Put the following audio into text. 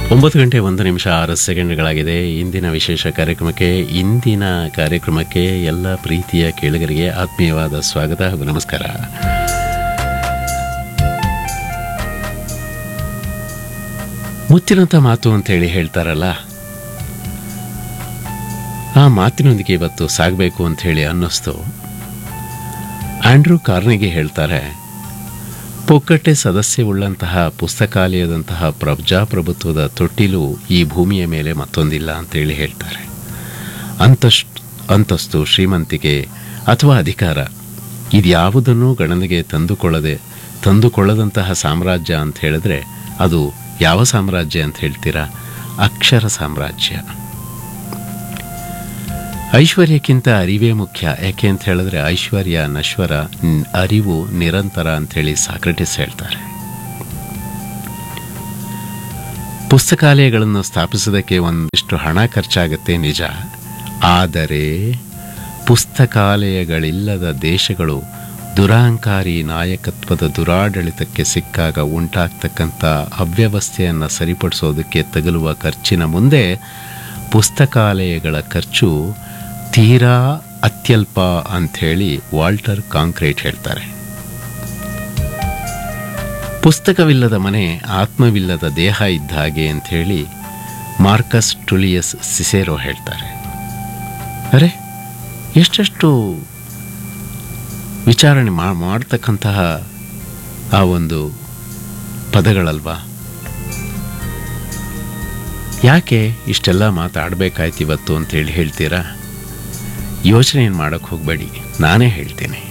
ಒಂಬತ್ತು ಗಂಟೆ ಒಂದು ನಿಮಿಷ ಆರು ಸೆಕೆಂಡ್ಗಳಾಗಿದೆ ಇಂದಿನ ವಿಶೇಷ ಕಾರ್ಯಕ್ರಮಕ್ಕೆ ಇಂದಿನ ಕಾರ್ಯಕ್ರಮಕ್ಕೆ ಎಲ್ಲ ಪ್ರೀತಿಯ ಕೇಳುಗರಿಗೆ ಆತ್ಮೀಯವಾದ ಸ್ವಾಗತ ಹಾಗೂ ನಮಸ್ಕಾರ ಮುತ್ತಿನಂಥ ಮಾತು ಅಂತೇಳಿ ಹೇಳ್ತಾರಲ್ಲ ಆ ಮಾತಿನೊಂದಿಗೆ ಇವತ್ತು ಸಾಗಬೇಕು ಅಂತ ಹೇಳಿ ಅನ್ನಿಸ್ತು ಆಂಡ್ರೂ ಕಾರ್ನಿಗೆ ಹೇಳ್ತಾರೆ ಪೊಕ್ಕಟ್ಟೆ ಸದಸ್ಯವುಳ್ಳಂತಹ ಪುಸ್ತಕಾಲಯದಂತಹ ಪ್ರಜಾಪ್ರಭುತ್ವದ ತೊಟ್ಟಿಲು ಈ ಭೂಮಿಯ ಮೇಲೆ ಮತ್ತೊಂದಿಲ್ಲ ಅಂತೇಳಿ ಹೇಳ್ತಾರೆ ಅಂತಸ್ಟ್ ಅಂತಸ್ತು ಶ್ರೀಮಂತಿಕೆ ಅಥವಾ ಅಧಿಕಾರ ಇದ್ಯಾವುದನ್ನೂ ಗಣನೆಗೆ ತಂದುಕೊಳ್ಳದೆ ತಂದುಕೊಳ್ಳದಂತಹ ಸಾಮ್ರಾಜ್ಯ ಅಂತ ಹೇಳಿದ್ರೆ ಅದು ಯಾವ ಸಾಮ್ರಾಜ್ಯ ಅಂತ ಹೇಳ್ತೀರಾ ಅಕ್ಷರ ಸಾಮ್ರಾಜ್ಯ ಐಶ್ವರ್ಯಕ್ಕಿಂತ ಅರಿವೇ ಮುಖ್ಯ ಯಾಕೆ ಅಂತ ಹೇಳಿದ್ರೆ ಐಶ್ವರ್ಯ ನಶ್ವರ ನ್- ಅರಿವು ನಿರಂತರ ಅಂಥೇಳಿ ಸಾಕ್ರೆಟಿಸ್ ಹೇಳ್ತಾರೆ ಪುಸ್ತಕಾಲಯಗಳನ್ನು ಸ್ಥಾಪಿಸೋದಕ್ಕೆ ಒಂದಿಷ್ಟು ಹಣ ಖರ್ಚಾಗತ್ತೆ ನಿಜ ಆದರೆ ಪುಸ್ತಕಾಲಯಗಳಿಲ್ಲದ ದೇಶಗಳು ದುರಾಂಕಾರಿ ನಾಯಕತ್ವದ ದುರಾಡಳಿತಕ್ಕೆ ಸಿಕ್ಕಾಗ ಉಂಟಾಗ್ತಕ್ಕಂಥ ಅವ್ಯವಸ್ಥೆಯನ್ನು ಸರಿಪಡಿಸೋದಕ್ಕೆ ತಗಲುವ ಖರ್ಚಿನ ಮುಂದೆ ಪುಸ್ತಕಾಲಯಗಳ ಖರ್ಚು ತೀರಾ ಅತ್ಯಲ್ಪ ಅಂಥೇಳಿ ವಾಲ್ಟರ್ ಕಾಂಕ್ರೀಟ್ ಹೇಳ್ತಾರೆ ಪುಸ್ತಕವಿಲ್ಲದ ಮನೆ ಆತ್ಮವಿಲ್ಲದ ದೇಹ ಇದ್ದ ಹಾಗೆ ಅಂಥೇಳಿ ಮಾರ್ಕಸ್ ಟುಲಿಯಸ್ ಸಿಸೇರೋ ಹೇಳ್ತಾರೆ ಅರೆ ಎಷ್ಟೆಷ್ಟು ವಿಚಾರಣೆ ಮಾ ಮಾಡ್ತಕ್ಕಂತಹ ಆ ಒಂದು ಪದಗಳಲ್ವಾ ಯಾಕೆ ಇಷ್ಟೆಲ್ಲ ಮಾತಾಡಬೇಕಾಯ್ತು ಇವತ್ತು ಅಂತೇಳಿ ಹೇಳ್ತೀರಾ ಯೋಚನೆ ಏನು ಮಾಡೋಕ್ಕೆ ಹೋಗಬೇಡಿ ನಾನೇ ಹೇಳ್ತೀನಿ